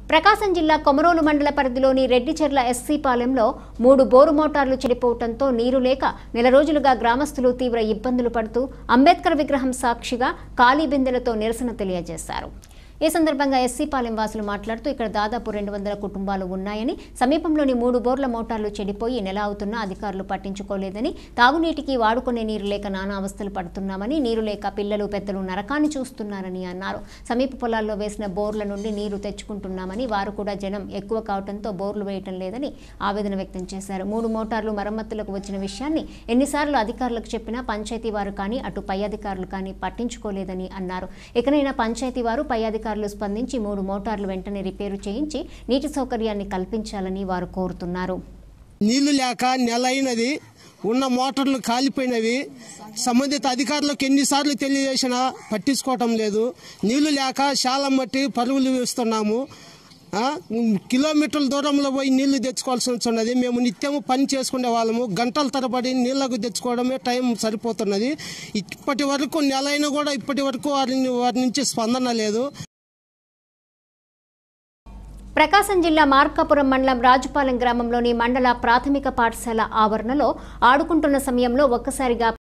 ప్రకాశం జిల్లా కొమరోలు మండల పరిధిలోని రెడ్డిచెర్ల ఎస్సీ పాలెంలో మూడు బోరు మోటార్లు చెడిపోవడంతో నీరు లేక నెల రోజులుగా గ్రామస్తులు తీవ్ర ఇబ్బందులు పడుతూ అంబేద్కర్ విగ్రహం సాక్షిగా ఖాళీ బిందెలతో నిరసన తెలియజేశారు ఈ సందర్భంగా ఎస్సీ పాలెం వాసులు మాట్లాడుతూ ఇక్కడ దాదాపు రెండు వందల కుటుంబాలు ఉన్నాయని సమీపంలోని మూడు బోర్ల మోటార్లు చెడిపోయి నెల అవుతున్నా అధికారులు పట్టించుకోలేదని తాగునీటికి వాడుకునే నీరు లేక నానా అవస్థలు పడుతున్నామని నీరు లేక పిల్లలు పెద్దలు నరకాన్ని చూస్తున్నారని అన్నారు సమీప పొలాల్లో వేసిన బోర్ల నుండి నీరు తెచ్చుకుంటున్నామని వారు కూడా జనం ఎక్కువ కావడంతో బోర్లు వేయటం లేదని ఆవేదన వ్యక్తం చేశారు మూడు మోటార్లు మరమ్మతులకు వచ్చిన విషయాన్ని ఎన్నిసార్లు అధికారులకు చెప్పినా పంచాయతీ వారు కానీ అటు పై అధికారులు కానీ పట్టించుకోలేదని అన్నారు ఇకనైనా పంచాయతీ వారు పై అధికారులు స్పందించి మూడు మోటార్లు వెంటనే రిపేరు చేయించి నీటి సౌకర్యాన్ని కల్పించాలని వారు కోరుతున్నారు నీళ్లు లేక నెల అయినది ఉన్న మోటార్లు కాలిపోయినవి సంబంధిత అధికారులకు ఎన్నిసార్లు తెలియజేసినా పట్టించుకోవటం లేదు నీళ్లు లేక చాలా మట్టి పరుగులు వేస్తున్నాము ఆ, కిలోమీటర్ల దూరంలో పోయి నీళ్లు తెచ్చుకోవాల్సి వస్తున్నది మేము నిత్యము పని చేసుకునే వాళ్ళము గంటల తరబడి నీళ్లకు తెచ్చుకోవడమే టైం సరిపోతున్నది ఇప్పటి వరకు నెల అయినా కూడా ఇప్పటి వరకు వారి వారి నుంచి స్పందన లేదు ప్రకాశం జిల్లా మార్కాపురం మండలం రాజుపాలెం గ్రామంలోని మండల ప్రాథమిక పాఠశాల ఆవరణలో ఆడుకుంటున్న సమయంలో ఒక్కసారిగా